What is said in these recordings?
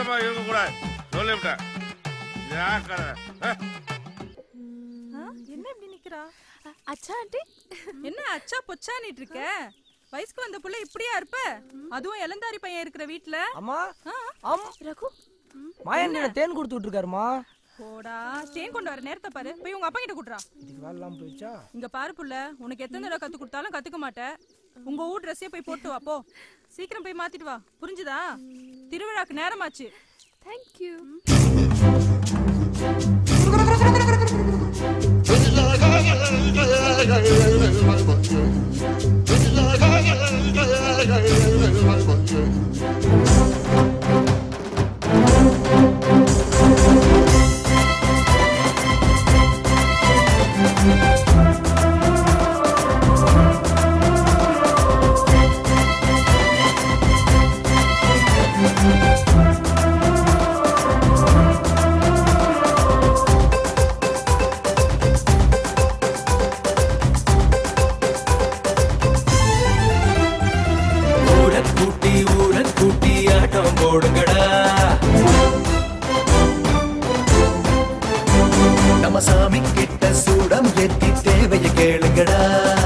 பதட்டமா இருக்க கூடாது சொல்லிவிட்டேன் ஜாக்கிரதை ஆ? என்ன இப்படி நிக்கிறா அச்சா ஆண்டி என்ன அச்சா பொச்சானிட்டு இருக்க வயசுக்கு வந்த புள்ள இப்படியா இருப்ப அதுவும் இளந்தாரி பையன் இருக்கிற வீட்ல அம்மா ஆ, அம் ரகு மாயன் என்ன தேன் கொடுத்து விட்டுருக்காருமா போடா தேன் கொண்டு வர நேரத்தை பாரு போய் உங்க அப்பா கிட்ட குடுறா இதுக்கு வேலை இல்லாம போயிடுச்சா இங்க பாரு புள்ள உனக்கு எத்தனை தடவை கத்து கொடுத்தாலும் கத்துக்க மாட்ட உங்க ஊர் ட்ரெஸ்ஸே போய் போட்டு வா போ சீக்கிரம் போய் மாத்திட்டு வா புரிஞ்சுதா திருவிழாக்கு நேரமாச்சு தேங்க்யூ ஊரக் கூட்டி ஊரக் கூட்டி ஆட்டம் போடுங்கடா நம்ம சாமி கிட்ட சூடம் ஏத்தி தேவைய கேளுங்கடா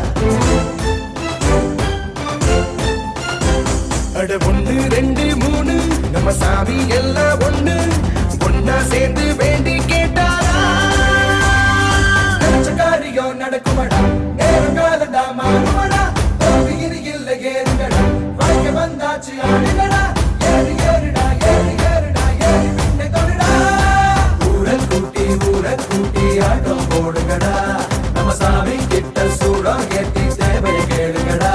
அட ஒண்ணு ரெண்டு மூணு நம்ம சாமி எல்லாம் ஒண்ணு ஒன்னா சேர்ந்து வேண்டி கேட்டாரா நினைச்ச காரியம் நடக்குமடா நேரம் காலண்டா மாறுமடா தோல்வியில் இல்லை ஏறுங்கடா வாழ்க்கை வந்தாச்சு ஆடுங்கடா ஏறு ஏறுடா ஏறு ஏறுடா ஏறி விண்ணை தொடுடா ஊரல் கூட்டி ஊரல் கூட்டி ஆட்டம் போடுங்கடா நம்ம சாமி கிட்ட சூடம் ஏத்தி தேவையை கேளுங்கடா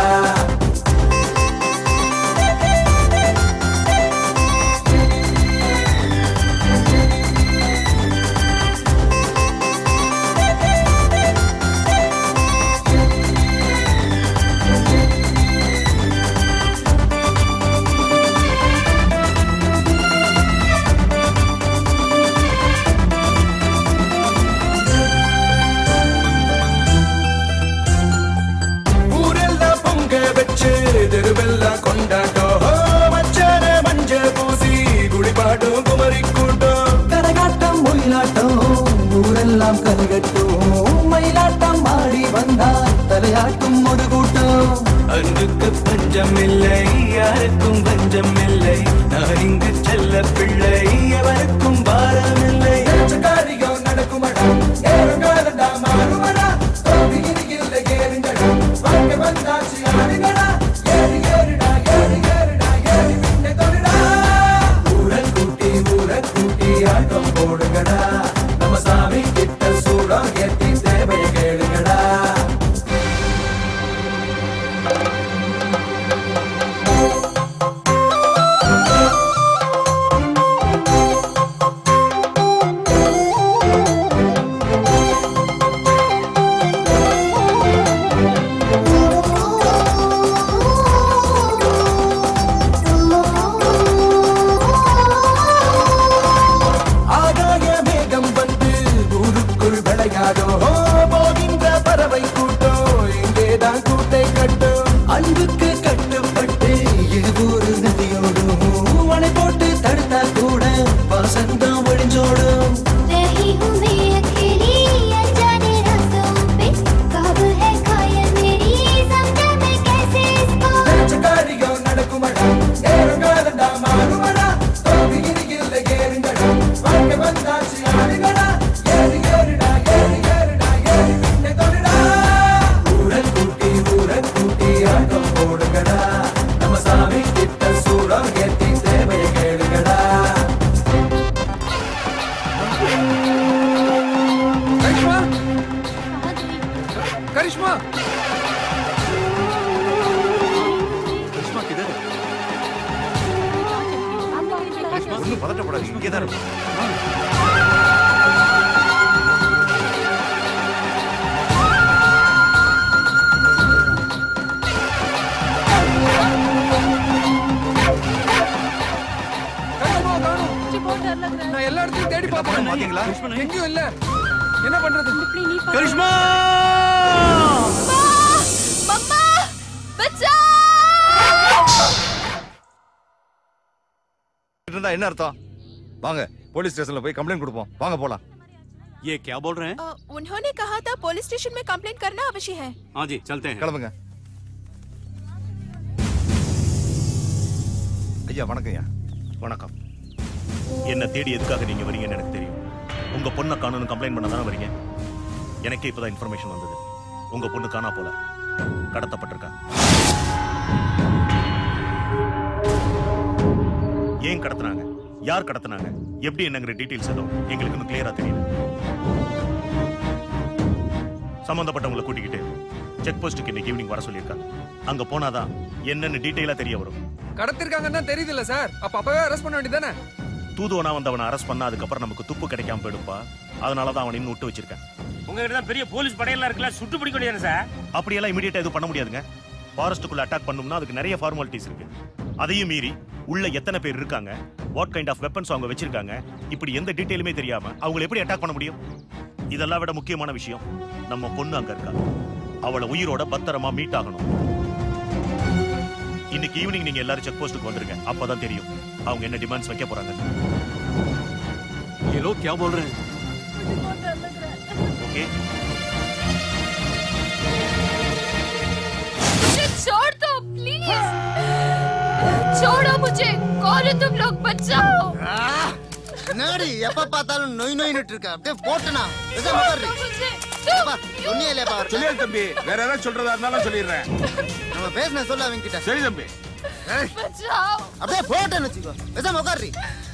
ஊரெல்லாம் பொங்க வச்சு தெருவெல்லாம் கொண்டாட்டம் ஓ, மச்சான மஞ்ச பூசி குளிப்பாட்டும் குமரி கூட்டம் கரகாட்டம் ஒயிலாட்டம் ஊரெல்லாம் கரகட்டும் மயிலாட்டம் ஆடி வந்தால் தலையாட்டும் ஒரு கூட்டம் அன்புக்கு பஞ்சம் இல்லை யாருக்கும் பஞ்சம் இல்லை நான் இங்கு செல்ல பிள்ளை எவருக்கும் பாரம் இல்லை காரியம் நடக்குமடா நேரம் காலண்டா மாறுமடா தோல்வியில் இல்லை ஏறுங்கடா வாழ்க்கை வந்தாச்சு ஆடுங்கடா ஏறு ஏறுடா ஏறு ஏறுடா ஏறி விண்ணை தொடுடா ஊரல் கூட்டி ஊரல் கூட்டி ஆட்டம் போடுங்கடா நம்ம சாமி கிட்ட சூடம் ஏத்தி தேவையை கேளுங்கடா ஆகாய மேகம் வந்து ஊருக்குள் விளையாடோ போகின்ற பறவை கூட்டம் இங்கேதான் கூட்டை கட்டும் அன்புக்கு கட்டுப்பட்டு இருவூரு நதியோடும் அணை போட்டு தடுத்தா கூட வசந்தம் ஒழிஞ்சோடும் रही हूँ मैं अकेली अनजाने रास्तों पे कब है कायल मेरी समझा मैं कैसे इसको நினைச்ச காரியம் நடக்குமடா நேரம் காலண்டா மாறுமடா தோல்வியில் இல்லை ஏறுங்கடா வாழ்க்கை வந்தாச்சு ஆடுங்கடா ஏறு ஏறுடா ஏறு ஏறுடா ஏறி விண்ணை தொடுடா ஊரல் கூட்டி ஊரல் கூட்டி ஆட்டம் போடுங்கடா நம்ம சாமி கிட்ட சூடம் ஏத்தி தேவையை கேளுங்கடா கரிஷ்மா கரிஷ்மா கரிஷ்மா கிதர் கரிஷ்மா ஒன்றும் பதட்டப்படாது இங்கே தான் இருக்கும் கரிஷ்மா காணும் நான் எல்லா இடத்துலயும் தேடி பார்த்தேன் பாத்தீங்களா எங்கேயும் இல்ல என்ன பண்றது கரிஷ்மா மம்மா பச்சா இருந்தா என்ன அர்த்தம் வாங்க போலீஸ் ஸ்டேஷன்ல போய் கம்ப்ளைண்ட் கொடுப்போம் வாங்க போலாம் ये क्या बोल रहे हैं अ, उन्होंने कहा था पुलिस स्टेशन में कंप्लेंट करना अवश्य है हाँ जी चलते हैं கிளம்புங்க ஐயா வணக்கம் ஐயா வணக்கம் என்ன தேடி எதுக்காக நீங்க வரீங்கன்னு எனக்கு தெரியும் உங்க பொண்ணை காணும்னு கம்ப்ளைண்ட் பண்ண தானே வரீங்க எனக்கே இப்பதான் இன்ஃபர்மேஷன் வந்தது உங்க பொண்ணு காணா போல கடத்தப்பட்டிருக்கா ஏன் கடத்துனாங்க யார் கடத்துனாங்க எப்படி என்னங்கிற டீடைல்ஸ் எதுவும் எங்களுக்கு இன்னும் கிளியரா தெரியல சம்பந்தப்பட்டவங்களை கூட்டிக்கிட்டு செக் போஸ்ட்டுக்கு இன்னைக்கு ஈவினிங் வர சொல்லியிருக்காங்க அங்க போனாதான் என்னன்னு டீடைலா தெரிய வரும் கடத்திருக்காங்கன்னு தான் தெரியுதுல்ல சார் அப்ப அப்பவே அரெஸ்ட் பண்ண வேண்டியதானே தூதுவனா வந்தவனை அரெஸ்ட் பண்ணா அதுக்கப்புறம் நமக்கு துப்பு கிடைக்காம போயிடுப்பா அதனால தான் அவனை இன்னும் விட்டு வச்சிருக்கேன் உங்ககிட்ட தான் பெரிய போலீஸ் படையெல்லாம் இருக்குல்ல சுட்டு பிடிக்க முடியாது சார் அப்படியெல்லாம் இமீடியட்டா எதுவும் பண்ண முடியாதுங்க ஃபாரஸ்ட்டுக்குள்ள அட்டாக் பண்ணணும்னா அதுக்கு நிறைய ஃபார்மாலிட்டிஸ் இருக்கு அதையும் மீறி உள்ள எத்தனை பேர் இருக்காங்க வாட் கைண்ட் ஆஃப் வெப்பன்ஸ் அவங்க வச்சிருக்காங்க இப்படி எந்த டீட்டெயிலுமே தெரியாம அவங்களை எப்படி அட்டாக் பண்ண முடியும் இதெல்லாம் விட முக்கியமான விஷயம் நம்ம பொண்ணு அங்க இருக்கா அவளை உயிரோட பத்திரமா மீட் ஆகணும் இன்னைக்கு ஈவினிங் நீங்க எல்லாரும் செக் போஸ்ட்டுக்கு வந்துருங்க அப்பதான் தெரியும் அவங்க என்ன டிமாண்ட்ஸ் வைக்க போறாங்க ये लोग क्या बोल रहे हैं ஓகே मुझे छोड़ दो प्लीज छोड़ो मुझे कौन है तुम लोग बचाओ என்னடி எப்ப பார்த்தாலும் நொய் நொய்னுட்டு இருக்க அப்படியே போட்டுனா பேசாம உட்காரு. मुझे அப்பா, சொன்னியே இல்லையாப்பா அவர்ட்ட? தம்பி வேற ஏதாவது சொல்றதா இருந்தாலும் சொல்லிடுறேன் நம்ம பேசின சொல்ல அவங்க கிட்ட சரி தம்பி बचाओ அப்படியே போட்டேன்னு வச்சுக்கோ பேசாம உட்காரு